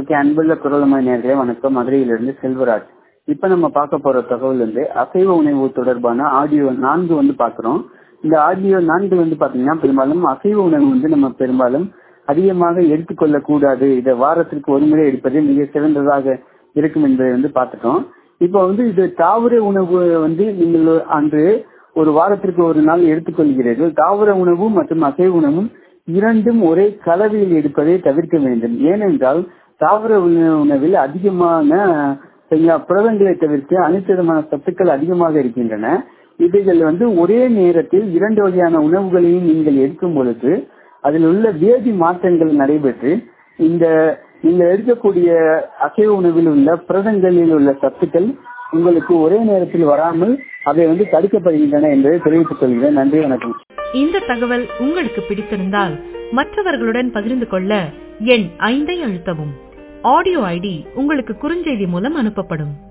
okay அன்புள்ள குரலமாய் நேர்களே வணக்கம் மதுரையிலிருந்து செல்வராஜ் இப்ப நம்ம பார்க்க போற தகவல் வந்து அசைவ உணவு தொடர்பான ஆடியோ நான்கு வந்து பாக்குறோம் இந்த ஆடியோ நான்கு வந்து பாத்தீங்கன்னா பெரும்பாலும் அசைவ உணவு வந்து நம்ம பெரும்பாலும் அதிகமாக எடுத்துக்கொள்ள கூடாது இதை வாரத்திற்கு ஒரு முறை எடுப்பது மிக சிறந்ததாக இருக்கும் என்பதை வந்து பார்த்துட்டோம் இப்போ வந்து இது தாவர உணவு வந்து நீங்கள் அன்று ஒரு வாரத்திற்கு ஒரு நாள் எடுத்துக்கொள்கிறீர்கள் தாவர உணவு மற்றும் அசைவ உணவும் இரண்டும் ஒரே கலவையில் எடுப்பதை தவிர்க்க வேண்டும் ஏனென்றால் தாவர உணவில் அதிகமான புரதங்களை தவிர்த்து அனைத்து விதமான சத்துக்கள் அதிகமாக இருக்கின்றன இவைகள் வந்து ஒரே நேரத்தில் இரண்டு வகையான உணவுகளையும் நீங்கள் எடுக்கும் பொழுது அதில் உள்ள வேதி மாற்றங்கள் நடைபெற்று இந்த நீங்கள் எடுக்கக்கூடிய அசைவ உணவில் உள்ள புரதங்களில் உள்ள சத்துக்கள் உங்களுக்கு ஒரே நேரத்தில் வராமல் அவை வந்து தடுக்கப்படுகின்றன என்பதை தெரிவித்துக் கொள்கிறேன் நன்றி வணக்கம் இந்த தகவல் உங்களுக்கு பிடித்திருந்தால் மற்றவர்களுடன் பகிர்ந்து கொள்ள எண் ஐந்தை அழுத்தவும் ஆடியோ ஐடி உங்களுக்கு குறுஞ்செய்தி மூலம் அனுப்பப்படும்